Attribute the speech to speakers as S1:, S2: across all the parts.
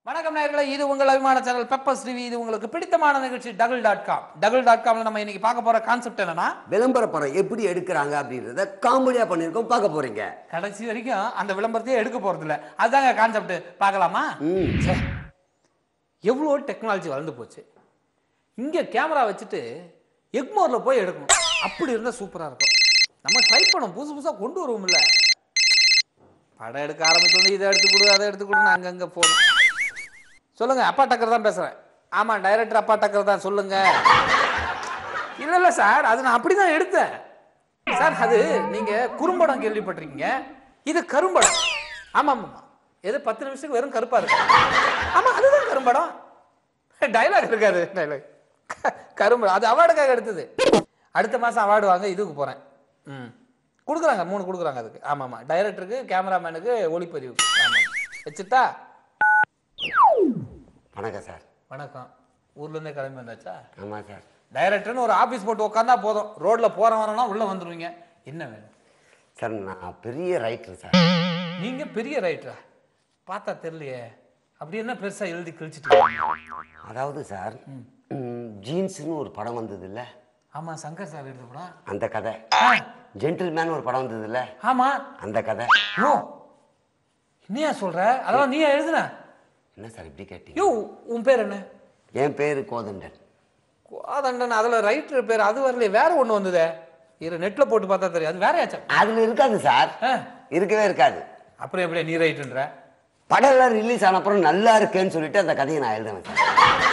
S1: வணக்கம் நேயர்களே இது உங்கள் அபிமான சேனல் பெப்பர்ஸ் டிவி இது உங்களுக்கு பிடித்தமான நிகழ்ச்சி double dot com double dot காம்ல நம்ம இன்னைக்கு பார்க்க போற கான்செப்ட் என்னன்னா
S2: விளம்பர படம் எப்படி எடுக்கிறாங்க அப்படின்றத காமெடியா பண்ணிருக்கோம் பார்க்க போறீங்க
S1: கடைசி வரைக்கும் அந்த விளம்பரத்தையே எடுக்க போறது இல்ல அதுதாங்க கான்செப்ட் பார்க்கலாமா
S2: ம்.
S1: ச்சே. எவ்வளோ டெக்னாலஜி வளர்ந்து போச்சு இங்க கேமரா வச்சுட்டு எக்மோர்ல போய் எடுக்கணும் அப்படி இருந்தா சூப்பரா இருக்கும் நம்ம ட்ரை பண்ணோம் புதுசு புதுசா கொண்டு வருவோம்ல படம் எடுக்க ஆரம்பிச்சோடனே இதை எடுத்து கொடு அதை எடுத்து கொடுன்னு அங்கங்க போகணும் சொல்லுங்க அப்பா டக்கர் தான் பேசுறேன் ஆமா டைரக்டர் அப்பா டக்கர் தான் சொல்லுங்க இல்ல இல்ல சார் அது நான் அப்படிதான் எடுத்தேன் சார் அது நீங்க குறும்படம் கேள்விப்பட்டிருக்கீங்க இது கரும்படம் ஆமா ஆமா எது பத்து நிமிஷத்துக்கு வெறும் கருப்பா இருக்கு ஆமா அதுதான் கரும்படம் டைலாக் இருக்காது டைலாக் கரும்படம் அது அவார்டுக்காக எடுத்தது அடுத்த மாசம் அவார்டு வாங்க இதுக்கு போறேன் ம் கொடுக்குறாங்க மூணு கொடுக்குறாங்க அதுக்கு ஆமா ஆமா டைரக்டருக்கு கேமராமேனுக்கு ஒளிப்பதிவுக்கு ஆமா வச்சுட்டா
S2: வணக்கம் சார்
S1: வணக்கம் ஊர்ல இருந்தே கிளம்பி வந்தாச்சா
S2: ஆமா சார்
S1: டைரக்டர்னு ஒரு ஆபீஸ் போட்டு உட்காந்தா போதும் ரோட்ல போறவன் வரனா உள்ள வந்துருவீங்க என்ன வேணும்
S2: சார் நான் பெரிய ரைட்டர் சார்
S1: நீங்க பெரிய ரைட்டரா பார்த்தா தெரியலையே அப்படி என்ன பெருசா எழுதி கிழிச்சிட்டு
S2: அதாவது சார் ஜீன்ஸ்னு ஒரு படம் வந்தது இல்ல
S1: ஆமா சங்கர் சார் எழுத படம்
S2: அந்த கதை
S1: ஆ,
S2: ஜென்டில்மேன் ஒரு படம் வந்தது இல்ல
S1: ஆமா
S2: அந்த கதை
S1: யோ என்னையா சொல்ற அதெல்லாம் நீயா எழுதுன
S2: என்ன சார் இப்படி கேட்டீங்க
S1: யோ உன் பேர் என்ன
S2: என் பேரு கோதண்டன்
S1: கோதண்டன் அதுல ரைட்டர் பேர் அது வரலையே வேற ஒண்ணு வந்ததே இரு நெட்ல போட்டு பார்த்தா தெரியும் அது வேறையாச்சா
S2: அதுல இருக்காது சார்
S1: ஆ,
S2: இருக்கவே இருக்காது
S1: அப்புறம் எப்படி நீ ரைட்டுன்ற
S2: படம் எல்லாம் ரிலீஸ் ஆன அப்புறம் நல்லா இருக்கேன்னு சொல்லிட்டு அந்த கதையை நான் எழுதுவேன் சார்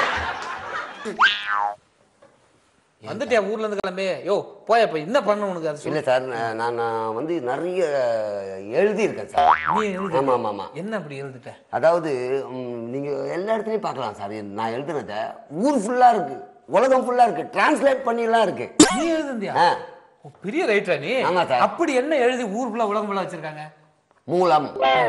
S1: வந்துட்டியா ஊர்ல இருந்து கிளம்பி யோ போய் இப்ப என்ன பண்ண உனக்கு அது சொல்லு
S2: இல்ல சார் நான் நான் நான் வந்து நிறைய எழுதியிருக்கேன் சார்
S1: நீ எழுது
S2: ஆமா ஆமா ஆமா
S1: என்ன அப்படி எழுதிட்ட
S2: அதாவது ம், நீங்க எல்லா இடத்துலயும் பார்க்கலாம் சார் நான் எழுதுனத ஊர் ஃபுல்லா இருக்கு உலகம் ஃபுல்லா இருக்கு டிரான்ஸ்லேட் பண்ணிலாம் இருக்கு
S1: நீ எழுதுந்தியா
S2: ஆ.
S1: ஓ, பெரிய ரைட்டரா நீ
S2: ஆமா சார்.
S1: அப்படி என்ன எழுதி ஊர் ஃபுல்லா உலகம் ஃபுல்லா வச்சிருக்காங்க
S2: மூலம்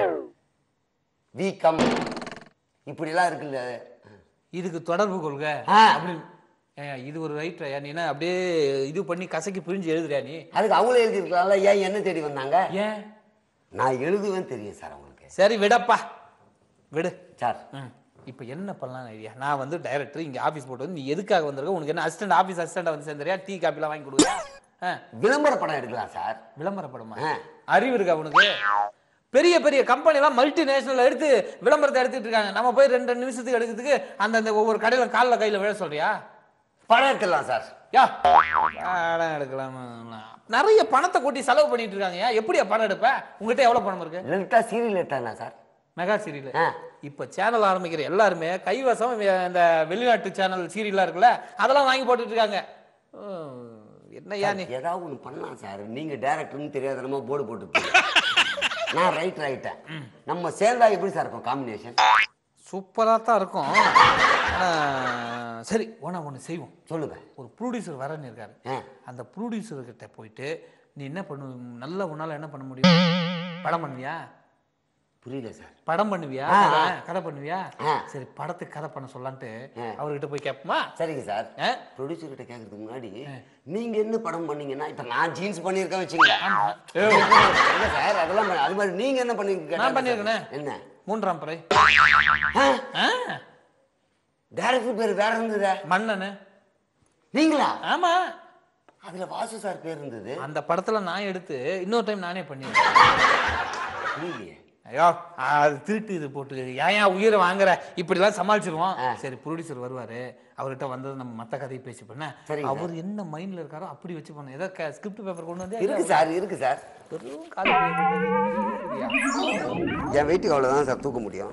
S2: வீக்கம் இப்படிலாம் இருக்குல்ல
S1: இதுக்கு தொடர்பு கொள்க
S2: ஆ.
S1: அப்படி ஏன், இது ஒரு ரைட்டரா நீ என்ன அப்படியே இது பண்ணி கசக்கி பிரிஞ்சு எழுதுறியா நீ
S2: அதுக்கு அவங்களே எழுதியிருக்கலாம்ல ஏன் என்ன தேடி வந்தாங்க
S1: ஏன்
S2: நான் எழுதுவேன் தெரியும் சார் அவங்களுக்கு
S1: சரி விடப்பா விடு
S2: சார்
S1: ம். இப்போ என்ன பண்ணலாம் ஐடியா நான் வந்து டைரக்டர் இங்க ஆபீஸ் போட்டு வந்து நீ எதுக்காக வந்திருக்க உனக்கு என்ன அசிஸ்டன்ட் ஆபீஸ் அசிஸ்டண்டா வந்து சேர்ந்துறியா டீ காப்பிலாம் வாங்கி கொடுக்குறியா ஆ,
S2: விளம்பர படம் எடுக்கலாம் சார்
S1: விளம்பர படமா
S2: ஆ.
S1: அறிவு இருக்கா உனக்கு பெரிய பெரிய கம்பெனி எல்லாம் மல்டி நேஷனல் எடுத்து விளம்பரத்தை எடுத்துட்டு இருக்காங்க நம்ம போய் ரெண்டு ரெண்டு நிமிஷத்துக்கு எடுக்கிறதுக்கு அந்த அந்த ஒவ்வொரு கடையில கால்ல கையில விழ சொல்றியா
S2: படம் எடுக்கலாம் சார்
S1: யா படம் எடுக்கலாமா நிறைய பணத்தை கொட்டி செலவு பண்ணிட்டு இருக்காங்க ஏன் எப்படியா படம் எடுப்ப உங்ககிட்ட எவ்வளவு பணம் இருக்கு
S2: லெட்டா சீரியல் எடுத்தானா சார்
S1: மெகா சீரியல்
S2: ஆ.
S1: இப்ப சேனல் ஆரம்பிக்கிற எல்லாருமே கைவசம் வே- இந்த வெளிநாட்டு சேனல் சீரியல்லாம் இருக்குல்ல அதெல்லாம் வாங்கி போட்டுட்டு இருக்காங்க ஹம், என்னய்யா நீ
S2: ஏதாவது ஒன்று பண்ணலாம் சார் நீங்க டேரக்டர்னு தெரியாதனமா போர்டு போட்டு நான் ரைட் ரைட்டேன் நம்ம சேர்ந்தா எப்படி சார் இருக்கும் காம்பினேஷன்
S1: சூப்பரா தான் இருக்கும் ஆனா சரி ஒண்ணா ஒண்ணு செய்வோம்
S2: சொல்லுங்க
S1: ஒரு ப்ரொடியூசர் வரன்னு இருக்காரு
S2: ஆ.
S1: அந்த ப்ரொடியூசர் கிட்ட போயிட்டு நீ என்ன பண்ணு நல்ல உன்னால என்ன பண்ண முடியும் படம் பண்ணுவியா
S2: புரியல சார்
S1: படம் பண்ணுவியா
S2: ஆ,
S1: கதை?
S2: ஆ.
S1: கதை பண்ணுவியா
S2: ஆ.
S1: சரி படத்துக்கு கதை பண்ண சொல்லலான்ட்டு
S2: ஆ.
S1: அவர்கிட்ட போய் கேட்போமா
S2: சரிங்க சார்
S1: ஆ?
S2: ப்ரொடியூசர் கிட்ட கேட்கறதுக்கு முன்னாடி நீங்க என்ன படம் பண்ணீங்கன்னா இப்ப நான் ஜீன்ஸ் பண்ணியிருக்கேன் வச்சுங்களேன்
S1: ஏய்,
S2: இல்ல சார் அதெல்லாம் பண்ண- அது மாதிரி நீங்க என்ன பண்ணீங்க
S1: நான் பண்ணியிருக்கேனே.
S2: என்ன
S1: மூன்றாம் பறை ஆ,
S2: டேரக்டர் பேர் வேற இருந்ததே
S1: மன்னனு
S2: நீங்களா
S1: ஆமா
S2: அதுல வாசு சார் பேர் இருந்தது
S1: அந்த படத்துல நான் எடுத்து இன்னொரு டைம் நானே பண்ணிருக்கேன்
S2: புரியலையே
S1: ஐயோ அது திருட்டு இது போட்டு ஏன் ஏன் உயிரை வாங்குற இப்படிலாம் சமாளிச்சிருவோம்
S2: ஆ.
S1: சரி ப்ரொடியூசர் வருவாரு அவர்கிட்ட வந்தது நம்ம மத்த கதையை பேசி பண்ண
S2: சரிங்க
S1: அவர் என்ன மைண்ட்ல இருக்காரோ அப்படி வச்சு பண்ண ஏதோ ஸ்கிரிப்ட் பேப்பர் கொண்டு வந்து
S2: இருக்கு சார் இருக்கு சார்
S1: வெறும் காலி பேப்பர்.
S2: என் வெயிட்டுக்கு அவ்வளவுதான் சார் தூக்க முடியும்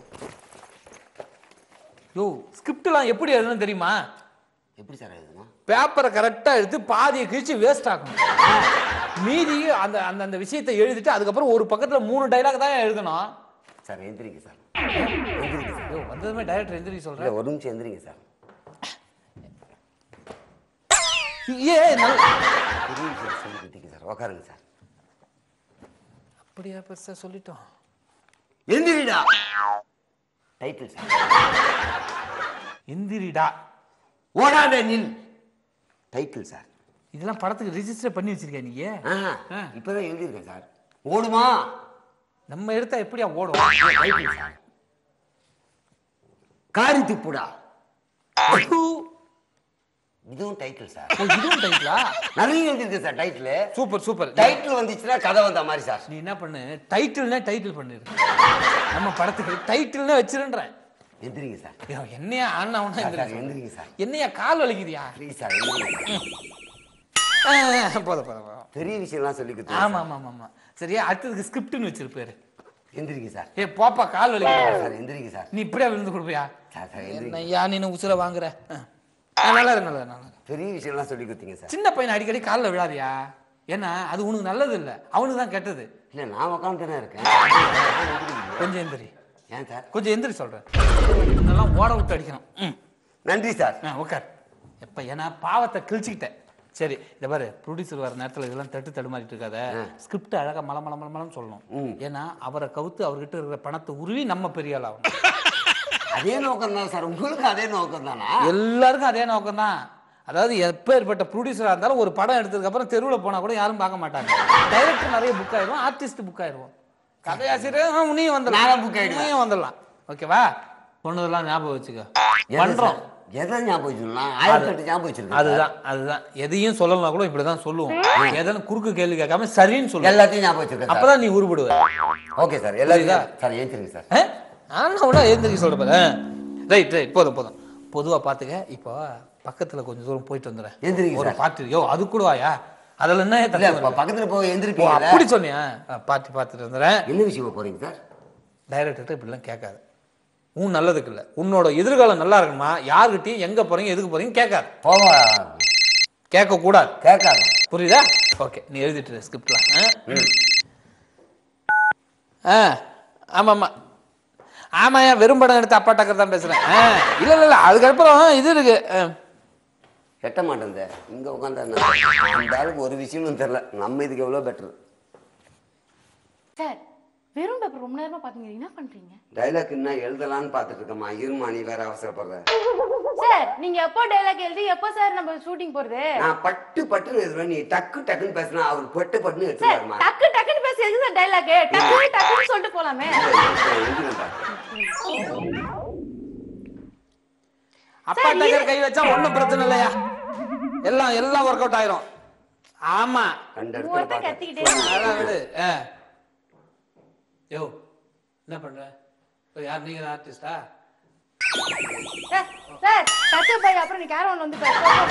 S1: யோ ஸ்கிரிப்ட்லாம் எப்படி எழுதணும் தெரியுமா
S2: எப்படி சார் எழுதணும்
S1: பேப்பரை கரெக்டா எடுத்து பாதியை கிழிச்சு வேஸ்ட் ஆகணும் மீதி அந்த அந்த அந்த விஷயத்தை எழுதிட்டு அதுக்கப்புறம் ஒரு பக்கத்துல மூணு டைலாக் தான் எழுதணும்
S2: சார் எந்திரிங்க சார் எந்திரிங்க சார்
S1: யோ வந்ததுமே டைரக்டர் எந்திரி சொல்றேன்
S2: இல்ல ஒரு நிமிஷம் எந்திரிங்க சார்
S1: ஏ நல்ல
S2: பெரிய விஷயம் சொல்லிக்கிட்டீங்க சார் உக்காருங்க சார்
S1: அப்படியா பெருசா சொல்லிட்டோம்
S2: எந்திரிடா டைட்டில் சார்
S1: எந்திரிடா
S2: ஓடாத நில் டைட்டில் சார்
S1: இதெல்லாம் படத்துக்கு ரிஜிஸ்டர் பண்ணி வச்சிருக்கியா நீ
S2: ஆ
S1: ஆ.
S2: இப்பதான் எழுதியிருக்கேன் சார் ஓடுமா
S1: நம்ம எடுத்தா எப்படியா ஓடும்
S2: டைட்டில் சார் காரி துப்புடா
S1: ஐயோ,
S2: இதுவும் டைட்டில் சார்
S1: ஓ, இதுவும் டைட்டிலா
S2: நிறைய எழுதிருக்கு sir title
S1: super super
S2: title வந்துச்சுன்னா கதை வந்த மாதிரி சார்
S1: நீ என்ன பண்ணு டைட்டில்னா டைட்டில் பண்ணிரு நம்ம படத்துக்கு டைட்டில்னா வச்சிருன்றேன்
S2: எந்திரிங்க சார்
S1: ஐயோ, என்னையா ஆனா
S2: சார், சார்
S1: எந்திரி
S2: எந்திரிங்க சார்
S1: என்னையா கால் வலிக்குதியா
S2: ப்ளீஸ் சார் எந்திரிங்க
S1: ஆ, போதும் போதும் போதும்
S2: பெரிய விஷயம்லாம் சொல்லி கொடுத்து
S1: ஆமா ஆமா ஆமா ஆமா சரியா அடுத்ததுக்கு ஸ்கிரிப்ட்னு வச்சிருப்பாரு
S2: எந்திரிங்க சார்
S1: ஏ போப்பா கால் வலிக்குது
S2: சார் எந்திரிங்க சார்
S1: நீ இப்படியே விழுந்து கொடுப்பியா
S2: சார் சார் எந்திரிங்க
S1: என்னய்யா நீ உசுர வாங்குற ஆ. ஆ, நல்லா இரு, நல்லா இரு, நல்லா இரு.
S2: பெரிய விஷயம்லாம் சொல்லி கொடுத்தீங்க சார்
S1: சின்ன பையன் அடிக்கடி காலில் விழாதியா ஏன்னா அது உனக்கு நல்லது இல்லை அவனுக்கு தான் கெட்டது
S2: இல்லை நான் உட்காந்து தானே இருக்கேன்
S1: கொஞ்சம் எந்திரி
S2: ஏன் சார்
S1: கொஞ்சம் எந்திரி சொல்றேன் இதெல்லாம் ஓட விட்டு அடிக்கணும் ம்
S2: நன்றி சார்
S1: ஆ உட்கார் எப்ப ஏன்னா பாவத்தை கிழிச்சுக்கிட்டேன் சரி இந்த பாரு ப்ரொடியூசர் வர நேரத்துல இதெல்லாம் தட்டு தடுமாறிட்டு இருக்காத ஸ்கிரிப்ட் அழகா மல மல மல மலன்னு சொல்லணும் ஏன்னா அவரை கவுத்து அவர்கிட்ட இருக்கிற பணத்தை உருவி நம்ம பெரிய ஆள் ஆகணும்
S2: அதே நோக்கம் தான் சார் உங்களுக்கு அதே நோக்கம் தானா
S1: எல்லாருக்கும் அதே நோக்கம் தான் அதாவது எப்பேற்பட்ட ப்ரொடியூசராக இருந்தாலும் ஒரு படம் எடுத்ததுக்கு அப்புறம் தெருவில் போனால் கூட யாரும் பார்க்க மாட்டாங்க டைரக்டர் நிறைய புக் ஆயிரும் ஆர்டிஸ்ட் புக் ஆயிடுவோம் கதையாசிரியர் ஆ, நீயும் வந்துடலாம்
S2: நானும் book ஆயிடுவேன்.
S1: நீயும் வந்துடலாம் ஓகேவா சொன்னதெல்லாம் ஞாபகம் வச்சுக்க
S2: எதை
S1: பண்றோம்
S2: சார்? எதை ஞாபகம் வச்சுக்கலாம் ஆயிரத்தி ஞாபகம் வச்சிருக்கேன் சார்.
S1: அதுதான் அதுதான் எதையும் சொல்லலாம் கூட இப்படிதான் சொல்லுவோம் எதனா குறுக்கு கேள்வி கேட்காம சரின்னு சொல்லுவோம்
S2: எல்லாத்தையும் ஞாபகம் வச்சிருக்கேன் சார்
S1: அப்பதான் நீ உருப்படுவ
S2: ஓகே சார் எல்லாத்தையும் சார் ஏற்றிருங்க சார்
S1: ஆனா கூட எழுந்திரிக்க சொல்ற பாரு ரைட் ரைட் போதும் போதும் பொதுவா பாத்துக்க இப்போ பக்கத்துல கொஞ்சம் தூரம் போயிட்டு வந்துடுறேன்
S2: எந்திரிங்க
S1: ஒரு
S2: சார்.
S1: பாட்டு யோ அது கூட வாயா அதில் என்ன
S2: இல்ல
S1: தப்பு
S2: இப்ப
S1: இருக்கு?
S2: பக்கத்துல போய்
S1: ஓ
S2: எந்திரிப்பீங்க
S1: அப்படி சொன்னியா ஆ, பாட்டு பார்த்துட்டு வந்துடுறேன்
S2: என்ன விஷயமா போறீங்க சார்
S1: டைரக்டர்கிட்ட இப்படிலாம் கேட்காது உன் நல்லதுக்கு இல்லை உன்னோட எதிர்காலம் நல்லா இருக்கணுமா யாருக்கிட்டையும் எங்க போறீங்க எதுக்கு போறீங்க கேட்காது
S2: போவா
S1: கேட்க கூடாது
S2: கேட்காது
S1: புரியுதா ஓகே நீ எழுதிட்டு ஸ்கிரிப்ட்லாம் ஆ ஆமாம் ஆமாம் ஆமாம் வெறும் படம் எடுத்து அப்பா டக்கர் தான் பேசுகிறேன் ஆ இல்லை இல்லை இல்லை அதுக்கப்புறம் இது இருக்கு ஆ.
S2: எட்ட மாட்டேன் இங்க உட்காந்தா அந்த ஆளுக்கு ஒரு விஷயமும் தெரியல நம்ம இதுக்கு எவ்வளவு பெட்டர்
S3: சார் வெறும் பேப்பர் ரொம்ப நேரமா பாத்தீங்க என்ன பண்றீங்க
S2: டைலாக் என்ன எழுதலாம்னு பார்த்துட்டு இருக்கமா இருமா நீ வேற அவசரப்படுற
S3: சார் நீங்க எப்போ டைலாக் எழுதி எப்போ சார் நம்ம ஷூட்டிங் போறது
S2: நான் பட்டு பட்டுன்னு எழுதுவேன் நீ டக்கு டக்குன்னு பேசினா அவர் பட்டு பட்டுன்னு
S3: சார்
S2: எடுத்துருவாருமா
S3: டக்கு டக்குன்னு பேசி எதுக்கு சார் டைலாக் டக்கு டக்குன்னு சொல்லிட்டு போலாமே
S1: அப்பா டக்கர் கை வச்சா ஒன்றும் பிரச்சனை இல்லையா எல்லாம் எல்லாம் ஒர்க் அவுட் ஆயிரும் ஆமா
S2: ரெண்டு இடத்துல
S3: ஒருத்தன்
S2: பார்த்தேன்
S3: கத்திக்கிட்டே
S1: அதான் விடு ஆ யோ என்ன பண்ற இப்போ யார் நீங்க ஆர்டிஸ்டா
S3: சார் சார் டச்சு பை அப்புறம் நீ கேரவன் வந்து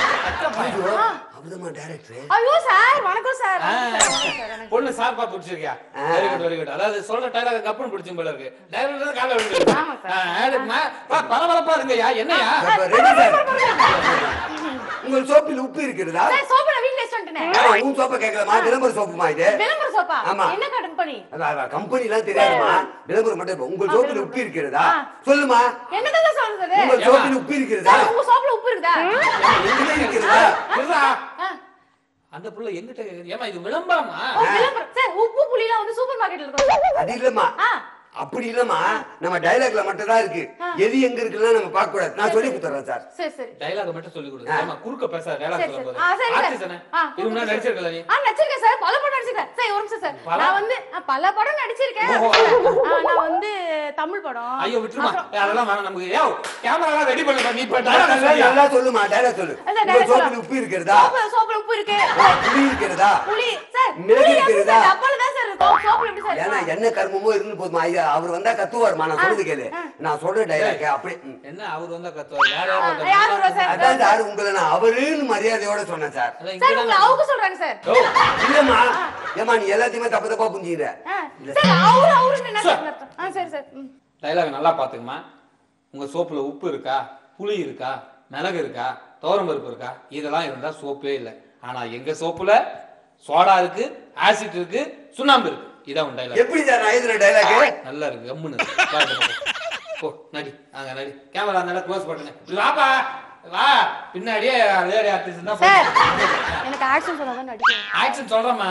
S3: பாரு.
S2: அவர்தாம்மா டைரக்டர்
S3: ஐயோ சார் வணக்கம் சார் வணக்கம் சார், வணக்கம் சார், வணக்கம்.
S1: பொண்ணு சார்பா பிடிச்சிருக்கியா வெரி குட் வெரி குட் அதாவது சொல்ற டைலாக் கப்புன்னு பிடிச்சும் போல இருக்கு டைரக்டர் கால விழுந்து
S3: ஆமா சார்.
S1: பரபரப்பா இருங்கய்யா என்னய்யா
S2: ரெடி சார் உங்கள் சோப்பில் உப்பு இருக்கிறதா
S3: சார் சோப்பு நான் வீட்ல வச்சு வந்துட்டேனே
S2: ஆமா, உன் சோப்பை கேட்கலாமா விளம்பர சோப்புமா இது
S3: விளம்பர சோப்பா
S2: ஆமா.
S3: என்ன கம்பெனி
S2: கம்பெனி எல்லாம் தெரியாதுமா விளம்பரம் மட்டும் இப்ப உங்கள் சோப்பில் உப்பு இருக்கிறதா
S3: ஆ.
S2: சொல்லுமா
S3: என்னதான் சொல்றது
S2: உங்கள் சோப்பில் உப்பு இருக்கிறதா
S3: சார் உங்க சோப்புல உப்பு இருக்குதா
S2: எங்கே இருக்கிறதா
S1: இருடா.
S3: ஆ.
S1: அந்த புள்ள எங்கிட்ட கேக்குது? ஏம்மா இது விளம்பரமா
S3: ஓ விளம்பரம் சார் உப்பு புளிலாம் வந்து சூப்பர் மார்க்கெட்ல இருக்கும்
S2: அது இல்லம்மா
S3: ஆ.
S2: அப்படி இல்லம்மா நம்ம டைலாக்ல மட்டும் தான் இருக்கு எது எங்க இருக்குன்னா நம்ம பார்க்க கூடாது நான் சொல்லி கொடுத்துறேன் சார்
S3: சரி சரி
S1: டைலாக் மட்டும் சொல்லி கொடு ஏமா குறுக்க பேசாத டைலாக்
S3: சரி,
S1: சொல்லும்போது
S3: சரி. ஆ, சரி,
S1: ஆர்டிஸ்ட்
S3: சரி.
S1: தானே
S3: ஆ,
S1: இது முன்னாடி நடிச்சிருக்கல நீ
S3: ஆ நடிச்சிருக்கேன் சார் பல படம் நடிச்சிருக்கேன் சார் ஒரு நிமிஷம் சார்
S1: பல?
S3: நான் வந்து ஆ, பல படம் நடிச்சிருக்கேன்
S1: ஓஹோ.
S3: ஆ, நான் வந்து தமிழ் படம்
S1: ஐயோ விட்டுருமா
S3: அப்புறம்-
S1: ஏய், அதெல்லாம் வேணாம் நமக்கு ஏய் கேமரா ரெடி பண்ணுங்க நீ இப்ப டைலாக் சொல்லியா
S2: நல்லா சொல்லுமா டைலாக் சொல்லு
S3: சார்,
S2: உங்கள்
S3: dialogue
S2: சோப்பில்
S3: சொல்லு.
S2: உப்பு இருக்கிறதா
S3: சோப்பு சோப்புல உப்பு இருக்கு
S2: புளி இருக்கிறதா
S3: புளி சார்
S2: மிளகு
S3: புளி எப்படி
S2: இருக்கிறதா?
S3: சார் டப்பால தான் சார் இருக்கும் சோப்புல எப்படி சார்
S2: ஏன்னா
S3: இருக்கும்?
S2: என்ன கர்மமோ இருந்து போதுமா ஐயா அவர் வந்தா கத்துவாருமா நான் சொல்றது கேளு நான் சொல்ற டைலாக் அப்படி ம்.
S1: என்ன அவர் வந்தா கத்துவார் யார்
S3: ஆ,
S1: யார்
S3: யார் வருவா சார்
S2: அதான் சார் உங்களை நான் அவருன்னு மரியாதையோட சொன்னேன் சார்
S1: அதான்
S3: சார்
S1: இங்க
S3: உங்களை அவங்க சொல்றாங்க சார்
S2: இல்லம்மா ஏமா நீ எல்லாத்தையுமே தப்பு தப்பா புரிஞ்சுக்கிற
S3: ஆ, சார் அவரு அவரு என்ன சார் அர்த்தம்? ஆ சரி சார் ம்.
S1: டைலாக் நல்லா பாத்துக்கமா உங்க சோப்புல உப்பு இருக்கா புளி இருக்கா மிளகு இருக்கா பருப்பு இருக்கா இதெல்லாம் இருந்தா சோப்பே இல்லை ஆனா எங்க சோப்புல சோடா இருக்கு ஆசிட் இருக்கு சுண்ணாம்பு இருக்கு இதான் உன் டைலாக்
S2: எப்படி சார் நான் எழுதுன டைலாக்
S1: நல்லா இருக்கு கம்முன்னு இருக்கு. வா இந்த பக்கம். போ நடி அங்க நடி கேமரா அந்த க்ளோஸ் பண்ணுங்க இப்படி வாப்பா வா பின்னாடியே லேடி ஆர்டிஸ்ட் தான்
S3: சார் எனக்கு ஆக்ஷன் சொன்னாதான் நடிக்கும்
S1: ஆக்ஷன் சொல்றேம்மா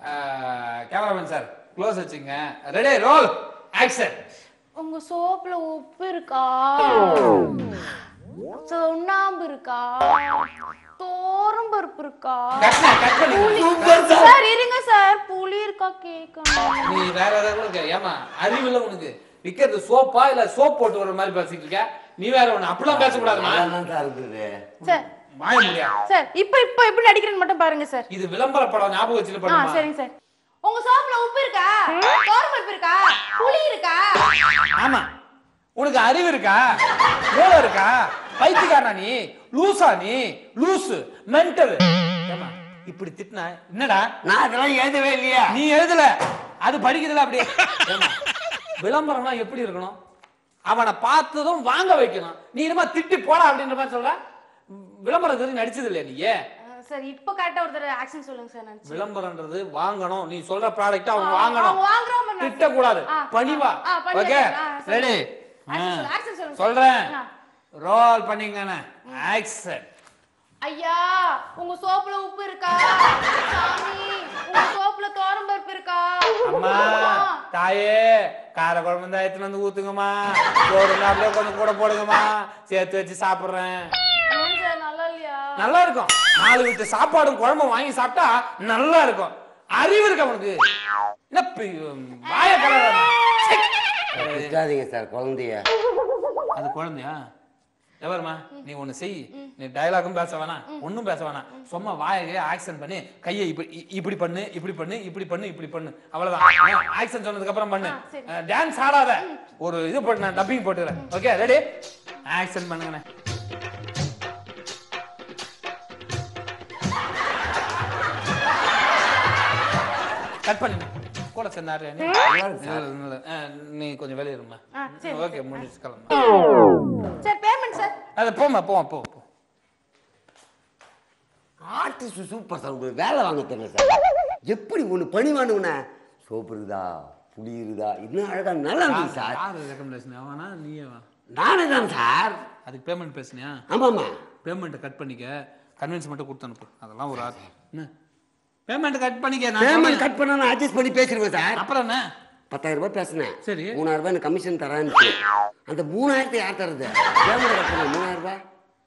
S1: கேமராமேன் சார் க்ளோஸ் வச்சுங்க ரெடி ரோல் ஆக்ஷன்
S3: உங்க சோப்புல உப்பு இருக்கா சுண்ணாம்பு இருக்கா தோரம் பருப்பு இருக்கா
S1: கட் கட் பண்ணி
S2: சூப்பர் சார்
S3: சார் இருங்க சார் புளி இருக்கா கேட்கணும்
S1: நீ வேற ஏதாவது கூட கே- ஏமா அறிவு இல்ல உனக்கு விக்கிறது சோப்பா இல்ல சோப் போட்டு வர மாதிரி பேசிட்டு இருக்க நீ வேற ஒண்ணு அப்படிலாம் பேசக்கூடாதுமா
S2: நல்லா சார் இருக்குது
S3: சார்
S1: வாய முடியாது
S3: சார் இப்போ இப்போ எப்படி நடிக்கிறேன்னு மட்டும் பாருங்க சார்
S1: இது விளம்பர படம் ஞாபகம் வச்சுட்டு
S3: ஆ
S1: பண்ணுமா
S3: சரிங்க சார் உங்க சோப்புல உப்பு இருக்கா தோரம்பருப்பு இருக்கா புளி இருக்கா
S1: ஆமா உனக்கு அறிவு இருக்கா மூளை இருக்கா பைத்தியக்காரனா நீ லூசா நீ லூசு மென்டல் ஏமா இப்படி திட்டினா என்னடா
S2: நான் அதெல்லாம் எழுதவே இல்லையா
S1: நீ எழுதல அது படிக்கிறதுல அப்படியே ஏம்மா, விளம்பரம்னா எப்படி இருக்கணும் அவனை பார்த்ததும் வாங்க வைக்கணும் நீ என்னமா திட்டி போடா அப்படின்ற மாதிரி சொல்ற விளம்பரத்துக்கு நடிச்சது இல்லையா நீ ஏன்
S3: ஆ, சார் இப்போ கரெக்டா ஒரு தடவை ஆக்ஷன் சொல்லுங்க சார் நான்
S1: விளம்பரம்ன்றது வாங்கணும் நீ சொல்ற ப்ராடக்ட் அவங்க
S3: ஆ,
S1: வாங்கணும்
S3: அவங்க வாங்குறவங்க நான்
S1: திட்ட கூடாது
S3: ஆ,
S1: பணிவா
S3: ஆ, பணிவா
S1: ஓகே
S3: சார். ஆ, சொல்லுங்க.
S1: ரெடி
S3: Action சொல்லு, action சொல்லுங்க சார்.
S1: சொல்றேன்
S3: ஆ.
S1: ரோல் பண்ணீங்கண்ணே ஆக்சன்
S3: ஐயா உங்க சோப்புல உப்பு இருக்கா சாமி உங்க சோப்புல தோரம்பருப்பு இருக்கா
S1: அம்மா தாயே கார குழம்பு தான் எடுத்துன்னு வந்து ஊத்துங்கம்மா சோறு அப்படியே கொஞ்சம் கூட போடுங்கம்மா சேர்த்து வச்சு சாப்பிடுறேன்
S3: ஏன் சார் நல்லா இல்லையா
S1: நல்லா இருக்கும் நாலு வீட்டு சாப்பாடும் குழம்பும் வாங்கி சாப்பிட்டா நல்லா இருக்கும் அறிவு இருக்கு அவனுக்கு என்ன பி- வாய கலர்
S2: திட்டாதீங்க சார் குழந்தைய
S1: அது குழந்தையா எவருமா நீ ஒண்ணு செய் நீ டயலாகும் பேச வேணாம் ஒண்ணும் பேச வேணாம் சும்மா வாயை ஆக்சன் பண்ணி கையை இப்படி இ- இப்படி பண்ணு இப்படி பண்ணு இப்படி பண்ணு இப்படி பண்ணு அவ்வளவுதான் ஆக்சன் சொன்னதுக்கு அப்புறம் பண்ணு
S3: ஆ, சரி.
S1: டான்ஸ் ஆடாத ஒரு இது போட்டு நான் டப்பிங் போட்டுறேன் ஓகே ரெடி ஆக்சன் பண்ணுங்கண்ணே கட் பண்ணுங்க கூட சேர்ந்தாரு நீ கொஞ்சம் வெளியே இருமா
S3: ஆ, சரி,
S1: ஓகே முடிச்சு கிளம்பு
S3: சார் பேமெண்ட் சார்
S1: அது போமா போமா போ போ
S2: ஆர்டிஸ்ட் சூப்பர் சார் உங்களுக்கு வேலை வாங்க தெரியல சார் எப்படி ஒன்று பணிவானுவன சோப்பு இருக்குதா புளி இருக்குதா இன்னும் அழகா நல்லா இருக்குது சார்
S1: யாரு ரெக்கமெண்டேஷன் அவனா நீயவா
S2: நானே தான் சார்
S1: அதுக்கு பேமெண்ட் பேசுனியா
S2: ஆமாம்மா
S1: பேமெண்ட்டை கட் பண்ணிக்க கன்வின்ஸ் மட்டும் கொடுத்து அனுப்பு அதெல்லாம் ஒரு ஆர்ட் என்ன பேமெண்ட் கட் பண்ணிக்க நான்
S2: பேமெண்ட்
S1: சொல்றேன்.
S2: கட் பண்ண நான் அட்ஜஸ்ட் பண்ணி பேசிடுவேன் சார்
S1: அப்புறம் என்ன
S2: பத்தாயிரம் ரூபாய் பேசினேன்
S1: சரி.
S2: மூணாயிரம் ரூபாய் எனக்கு கமிஷன் தரான்னு அந்த மூணாயிரத்தை யார் தருது பேமெண்ட் கட் பண்ண மூணாயிரம் ரூபாய்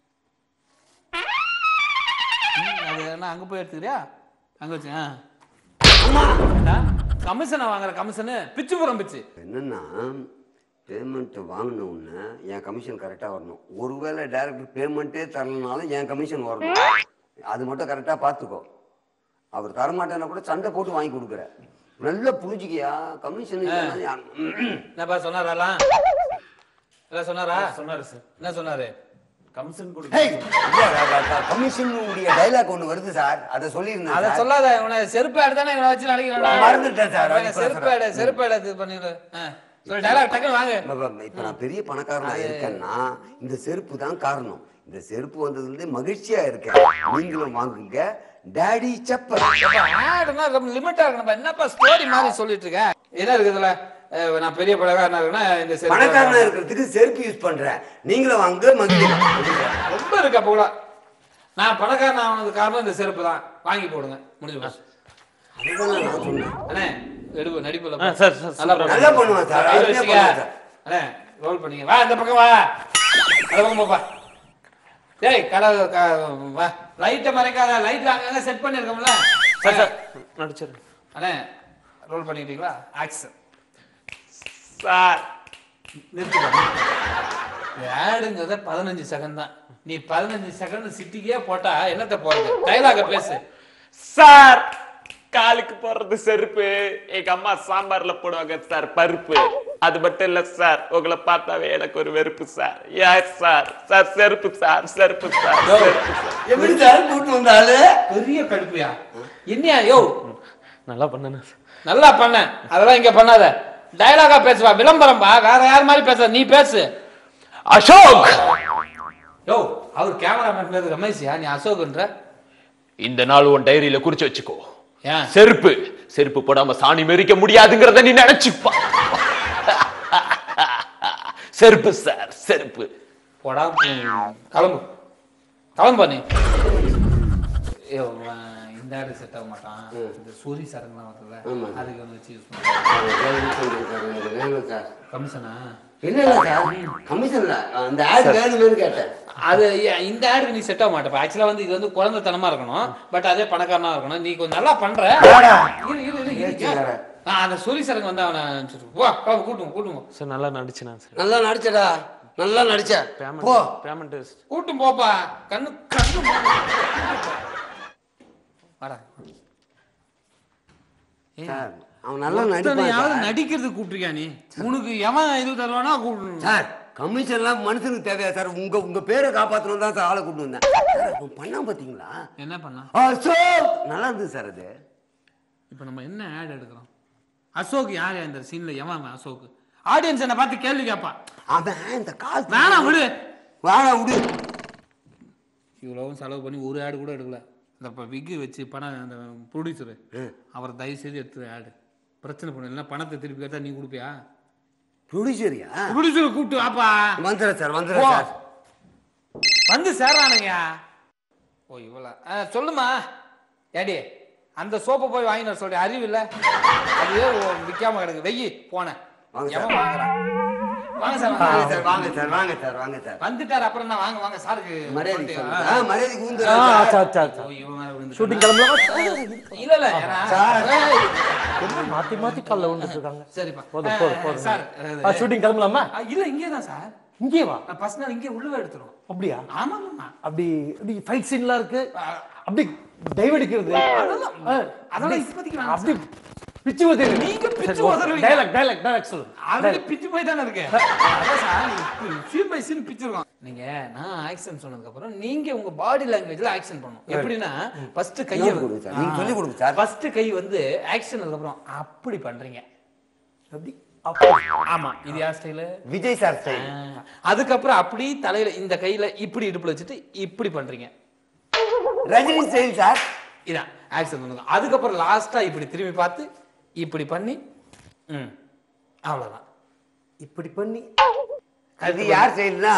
S1: ம், அது என்ன அங்க போய் எடுத்துக்கிறியா அங்க வச்சு ஆ
S2: அம்மா
S1: கமிஷனை வாங்குற கமிஷனு பிச்சு புறம் பிச்சு
S2: என்னன்னா பேமெண்ட்டை வாங்கின உடனே என் கமிஷன் கரெக்டாக வரணும் ஒருவேளை டேரக்டர் பேமெண்ட்டே தரலனாலும் என் கமிஷன் வரணும் அது மட்டும் கரெக்டாக பார்த்துக்கோ அவர் தரமாட்டேன்னா கூட சண்டை போட்டு வாங்கி கொடுக்குற நல்ல புரிஞ்சுக்கியா கமிஷன்
S1: என்னப்பா சொன்னாரெல்லாம் எல்லாம் சொன்னாரா சொன்னாரு சார் என்ன சொன்னாரு
S4: கமிஷன் கொடு
S2: கமிஷன் உடைய டைலாக் ஒன்று வருது சார் அதை சொல்லியிருந்தேன்
S1: அத
S2: சார்.
S1: சொல்லாத உன செருப்பேடு தானே இவனை வச்சு நடிக்கிறான்
S2: மறந்துட்டேன் சார், அதுக்கு
S1: செருப்பேடு செருப்பேடு இது பண்ணிடு ஆ. சொல்லு டைலாக் டக்குனு வாங்க
S2: இப்ப- இப்ப- இப்ப நான் பெரிய பணக்காரனா இருக்கேன்னா இந்த செருப்பு தான் காரணம் இந்த செருப்பு வந்ததுல மகிழ்ச்சியா இருக்கேன் நீங்களும் வாங்குங்க டாடி செப்பல்
S1: ஆடுனா ரொம்ப லிமிட்டா இருக்கணும் என்னப்பா ஸ்டோரி மாதிரி சொல்லிட்டு இருக்க என்ன இருக்கு இதுல அஹ் நான் பெரிய பணக்காரனா இருக்கேன்னா இந்த செருப்பு
S2: பணக்காரனா இருக்கிறதுக்கு செருப்பு யூஸ் பண்றேன் நீங்களும் வாங்க மகிழ்ச்சி
S1: ரொம்ப இருக்கு அப்ப கூட நான் பணக்காரன் ஆனதுக்கு காரணம் இந்த செருப்பு தான் வாங்கி போடுங்க முடிஞ்சு போச்சு
S2: அதுதான் நான் சொன்னேன்
S1: அண்ணே எடுப்பு நடிப்புல
S4: ஆ, சார், சார்,
S1: நல்லா
S4: சூப்பரா
S2: நல்லா பண்ணுவேன் சார்,
S1: கையில
S2: அருமையா
S1: வச்சுக்க.
S2: பண்ணுவேன் சார்.
S1: அண்ணே ரோல் பண்ணீங்க வா இந்த பக்கம் வா அந்த பக்கம் போப்பா டேய் கடை க- வா லைட்டை மறைக்காத லைட் அங்கங்க செட் பண்ணிருக்கோம்ல
S4: சார் சார் நடிச்சிரு
S1: அண்ணே ரோல் பண்ணிட்டீங்களா ஆக்சன்
S4: சார்
S1: ஆடுங்கிறத பதினஞ்சு செகண்ட் தான் நீ பதினஞ்சு செகண்ட் சிட்டிக்கே போட்டா என்னத்த போறது டைலாக பேசு
S4: சார் காலுக்கு போடுறது செருப்பு எங்க அம்மா சாம்பார்ல போடுவாங்க சார் பருப்பு அது மட்டும் இல்ல சார் உங்களை பார்த்தாவே எனக்கு ஒரு வெறுப்பு சார் யார் சார் சார் செருப்பு சார் செருப்பு சார் செருப்பு சார்
S2: எப்படி சார் கூட்டு வந்தாலு
S1: பெரிய கடுப்பியா என்னையா யோ
S4: நல்லா பண்ணேன்
S1: நல்லா பண்ண அதெல்லாம் இங்க பண்ணாத டயலாகா பேசுவா விளம்பரம் பா வேற யார் மாதிரி பேச நீ பேசு
S4: அசோக்
S1: யோ அவர் கேமராமேன் பேரு ரமேஷியா நீ அசோக்ன்ற
S4: இந்த நாள் உன் டைரியில குறிச்சு வச்சுக்கோ
S1: ஏன்
S4: செருப்பு செருப்பு போடாம சாணி மெரிக்க முடியாதுங்கிறத நீ நினைச்சுப்பா செருப்பு சார் செருப்பு
S1: போடா ம், கிளம்பு கிளம்பு நீ ஐயோ அவன் இந்த ஆடு செட் ஆக மாட்டான் இந்த சூரி சரங்குலாம் வருதுல்ல
S2: ஆமா.
S1: அதுக்கு வந்து வச்சு யூஸ் பண்ணுறேன்
S2: வேணும் சார்
S1: கமிஷனா
S2: இல்ல இல்ல சார் கமிஷன்ல அந்த ஆட் வேணுமேனு கேட்டேன்
S1: அது ஏ- இந்த ஆடுக்கு நீ செட் ஆக மாட்டேப்ப ஆக்சுவலா வந்து இது வந்து குழந்தைத்தனமா இருக்கணும் பட் அதே பணக்காரனா இருக்கணும் நீ கொஞ்சம் நல்லா பண்ற
S2: வாடா.
S1: இரு, இரு, இரு, இரு.
S2: ஏச்சி வேற.
S1: நான் அந்த சூரி சரங்கு வந்து அவனை அனுப்பிச்சிட்டு வா கிளம்பு, கூட்டுங்க கூட்டுங்க
S4: சார் நல்லா நடிச்சுனா சார்
S2: நல்லா நடிச்சடா நல்லா நடிச்ச போ
S4: பேமெண்ட்
S1: கூட்டும் போப்பா கண்ணு கண்ணு வாடா ஏய்,
S2: சார் அவன் நல்லா
S1: ஒருத்தனையாவது
S2: நடிப்பான் சார்.
S1: நடிக்கிறதுக்கு கூப்பிட்டுருக்கியா நீ உனக்கு எவன் இது தருவானா கூப்பிடணும்
S2: சார் கமிஷன்லாம் மனுஷனுக்கு தேவையா சார் உங்க உங்க பேரை காப்பாத்தணும் தான் சார் ஆளை கூப்பிட்டு வந்தேன் சார், அவன் பண்ணா பாத்தீங்களா
S1: என்ன பண்ணலாம்
S2: அசோக் நல்லா இருந்தது சார் அது
S1: இப்போ நம்ம என்ன ஆட் எடுக்கிறோம் அசோக் யார் இந்த சீன்ல எவன் அவன் அசோக் ஆடியன்ஸ் என்ன பார்த்து கேள்வி கேட்பான்
S2: அவன் இந்த கால்
S1: வேணாம் விடு
S2: வேணாம் விடு
S1: இவ்வளவும் செலவு பண்ணி ஒரு ஆடு கூட எடுக்கல இந்த இப்போ விக்கு வச்சு பணம் அந்த ப்ரொடியூசரு அவர் தயவு செய்து எடுத்து ஆடு பிரச்சனை பண்ணு இல்லைன்னா பணத்தை திருப்பி கேட்டா நீ கொடுப்பியா
S2: ப்ரொடியூசரியா
S1: ப்ரொடியூசரை கூப்பிட்டு வாப்பா
S2: வந்துடுறேன் சார்
S1: போ.
S2: வந்துடுறேன் சார்
S1: வந்து சேர்றானுங்க ஓ இவ்வளோ ஆ சொல்லுமா ஏடி அந்த சோப்பை போய் வாங்கிட்டு வர சொல்லி அறிவு இல்ல அதுவே ஓ- விக்காம கிடக்கு வெயி போனேன்
S2: வாங்க சார்.
S1: எவன் வாங்குறான் வாங்க சார்
S2: வாங்க
S1: வாங்க
S2: சார் வாங்க சார் வாங்க சார் வாங்க சார்
S1: வந்துட்டார் அப்புறம் என்ன வாங்க வாங்க சாருக்கு
S2: மரியாதை
S1: சொல்லிட்டு,
S2: சொல்லுங்க.
S1: ஆ.
S2: ஆ, மரியாதைக்கு
S5: ஆ,
S2: ஊந்துடுறேன்
S5: அச்சா,
S2: சார்.
S5: அச்சா, அச்சா.
S1: ஓ, இவன் வேற விழுந்துட்டானா?
S5: ஷூட்டிங் கிளம்பலாம்
S1: இல்ல இல்ல ஏன்னா-
S2: சார்.
S1: ஏய்,
S5: என்ன மாத்தி மாத்தி கால்ல விழுந்துட்டு இருக்காங்க
S1: சரிப்பா
S5: போதும் போதும்
S1: ஆ,
S5: போதும்
S1: சார்
S5: ஆ, ஷூட்டிங் கிளம்பலாமா
S1: ஆ, இல்ல இங்கே தான் சார்
S5: இங்கே வா
S1: நான் ஃபர்ஸ்ட் நாள் இங்கே உள்ளவே எடுத்துரும்
S5: அப்படியா
S1: ஆமா ஆமா
S5: அப்படி அப்படி ஃபைட் சீன்லாம் இருக்கு
S1: ஆ,
S5: அப்படி டைவடிக்கிறது
S1: அதெல்லாம் அதெல்லாம் இப்போதைக்கு வேணாம்
S5: அப்படி
S1: சார்.
S5: பிச்சு ஊத்துறது
S1: நீங்க பிச்சு உதறுவீங்க.
S5: டைலாக் டைலாக் டைலாக் சொல்லு
S1: ஆல்ரெடி பிச்சு போய் தானே இருக்கு அதான் சார் சீன் பை சீன் பிச்சிருக்கோம் நீங்க நான் ஆக்ஷன் சொன்னதுக்கு அப்புறம் நீங்க உங்க பாடி லாங்குவேஜ்ல ஆக்ஷன் பண்ணணும் எப்படின்னா ஃபர்ஸ்ட் கையை
S2: சொல்லிக் கொடுங்க சார். நீங்க சொல்லிக் கொடுங்க சார்.
S1: ஃபர்ஸ்ட் கை வந்து ஆக்ஷன் அப்புறம் அப்படி பண்றீங்க
S5: அப்படி அப்படி
S1: ஆமா இது யார் ஸ்டைலு
S2: விஜய் சார் ஸ்டைல்
S1: அதுக்கப்புறம் அப்படி தலையில இந்த கையில இப்படி இடுப்புல வச்சுட்டு இப்படி பண்றீங்க
S2: ரஜினி ஸ்டைல் சார்
S1: இதான் ஆக்ஷன் பண்ணுங்க அதுக்கப்புறம் லாஸ்டா இப்படி திரும்பி பார்த்து இப்படி பண்ணி ம் அவ்வளவுதான்
S5: இப்படி பண்ணி
S2: அது யார் ஸ்டைல்னா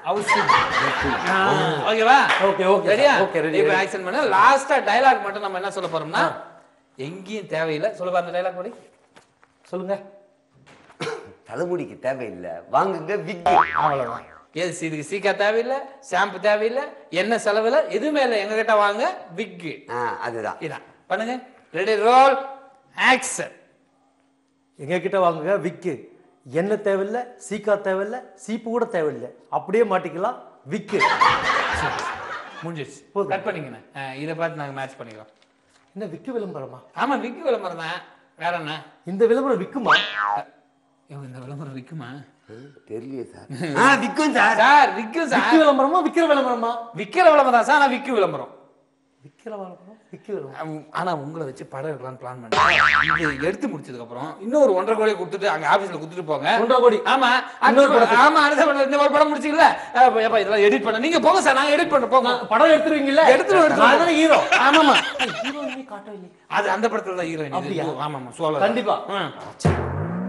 S1: ஓகேவா
S5: Okay, okay,
S1: ரெடியா
S5: sir. Okay, ready,
S1: இப்போ
S5: ready.
S1: ஆக்ஷன் பண்ண லாஸ்டா டயலாக் மட்டும் நம்ம என்ன சொல்ல போறோம்னா எங்கேயும் தேவையில்லை சொல்லுப்பா அந்த டயலாக் படி
S5: சொல்லுங்க
S2: தலைமுடிக்கு தேவையில்லை வாங்குங்க விக்
S1: அவ்வளவுதான் எது சி- இதுக்கு சீக்கா தேவையில்லை ஷாம்பு தேவையில்லை என்ன செலவில்லை எதுவுமே இல்லை எங்க கிட்ட வாங்க விக்கு
S2: ஆ அதுதான்
S1: இதான் பண்ணுங்க ரெடி ரோல் ஆக்ஷன்
S5: எங்க கிட்ட வாங்குங்க விக்கு என்ன தேவையில்ல சீக்கா தேவையில்ல சீப்பு கூட தேவையில்லை அப்படியே மாட்டிக்கலாம் விக்கு
S1: முடிஞ்சிருச்சு
S5: போதும்.
S1: கட் பண்ணிக்கண்ணே ஆ, இதை பார்த்து நாங்க மேட்ச் பண்ணிக்கிறோம்
S5: என்ன விக்கு விளம்பரமா
S1: ஆமா விக்கு விளம்பரம் தான் வேற என்ன
S5: இந்த விளம்பரம் விக்குமா
S1: ஐயோ, இந்த விளம்பரம் விக்குமா
S2: தெரியலையே சார் ஆ விக்கும் சார்
S1: சார் விக்கும்
S5: விக்கு
S1: சார்
S5: விளம்பரமா விக்கிற விளம்பரமா
S1: விக்கிற விளம்பரம் தான் சார் ஆனா விக்கு விளம்பரம்
S5: விக்கிற விளம்பரம் விக்கு விளம்பரம்
S1: அம், ஆனா உங்களை வச்சு படம் எடுக்கலாம்னு பிளான் பண்ணேன் இது எடுத்து முடிச்சதுக்கு அப்புறம் இன்னொரு ஒன்றரை கோடி கொடுத்துட்டு அங்க ஆபீஸ்ல கொடுத்துட்டு போங்க
S5: ஒன்றரை கோடி
S1: ஆமா
S5: இன்னொரு
S1: இன்னொரு
S5: படத்துக்கு.
S1: ஆமா அடுத்த படம் இந்த ஒரு படம் முடிச்சீங்கல்ல அப்ப, ஏப்பா இதெல்லாம் எடிட் பண்ண நீங்க போங்க சார் நாங்க எடிட் பண்றோம் போங்க
S5: படம் எடுத்துருவீங்கல்ல
S1: எடுத்துருவோம், எடுத்துருவோம்.
S5: நான் தானே ஹீரோ
S1: ஆமாமா
S5: ஹீரோயினே காட்டவில்லை
S1: அது அந்த படத்துல தான் ஹீரோயின்
S5: அப்படியா?
S1: ஆமா ஆமா சோழ
S5: கண்டிப்பா.
S2: சார்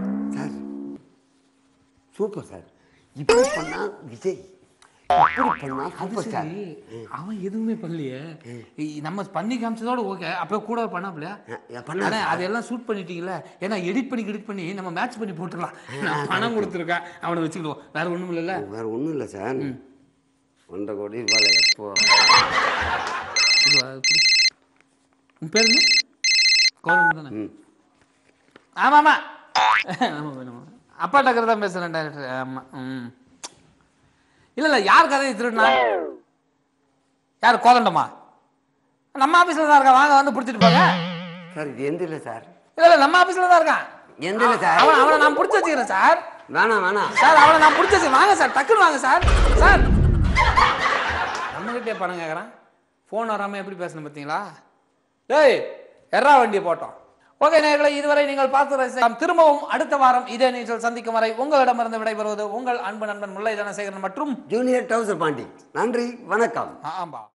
S2: சூப்பர் சார் இப்படி பண்ணா விஜய் இப்படி பண்ணா சூப்பர் சார்
S1: அவன் எதுவுமே பண்ணலையே இ- நம்ம பண்ணி காமிச்சதோட ஓகே அப்ப கூட பண்ணாப்லையா
S2: ஏன் பண்ணாரு
S1: ஆனா
S2: சார்?
S1: அதெல்லாம் ஷூட் பண்ணிட்டீங்களா ஏன்னா எடிட் பண்ணி எடிட் பண்ணி நம்ம மேட்ச் பண்ணி போட்டுடலாம் நான் பணம் கொடுத்துருக்கேன் அவனை வச்சுக்கிடுவோம் வேற ஒண்ணும் இல்லைல்ல
S2: வேற ஒண்ணும் இல்லை சார் ஒன்றரை கோடி ரூபாய் எப்போ
S1: இது வா, இப்படி. உன் பேர் என்ன கௌரவம் தானே
S2: ம்
S1: ஆமா ஆமா ஆமா ஆமா அப்பா டக்கர் தான் பேசுறேன் டேரக்டர் ஆமா ம் இல்ல இல்ல யார் கதையை திருடினா யார் கோதண்டமா நம்ம ஆபீஸ்ல தான் இருக்கான் வாங்க வந்து பிடிச்சிட்டு போங்க
S2: சார் இது எந்த இல்லை சார்
S1: இல்ல இல்ல நம்ம ஆபீஸ்ல தான் இருக்கான்
S2: எந்த இல்லை சார்
S1: அவன் அவனை நான் பிடிச்சி வச்சுக்கிறேன் சார்
S2: வேணாம் வேணாம்
S1: சார் அவனை நான் பிடிச்சி வச்சு வாங்க சார் டக்குன்னு வாங்க சார் சார் நம்மகிட்டே பணம் கேட்குறான் ஃபோன் வராமல் எப்படி பேசணும் பார்த்தீங்களா டேய் எறா வண்டியை போட்டோம் ஓகே நேர்களை இதுவரை நீங்கள் பார்த்து ரசிக்கலாம். திரும்பவும் அடுத்த வாரம் இதே நீங்கள் சந்திக்கும் வரை உங்களிடமிருந்து விடைபெறுவது உங்கள் அன்பு நண்பன் முல்லை தனசேகரன் மற்றும்
S2: ஜூனியர் டவுசர் பாண்டி நன்றி வணக்கம்
S1: ஆம்பா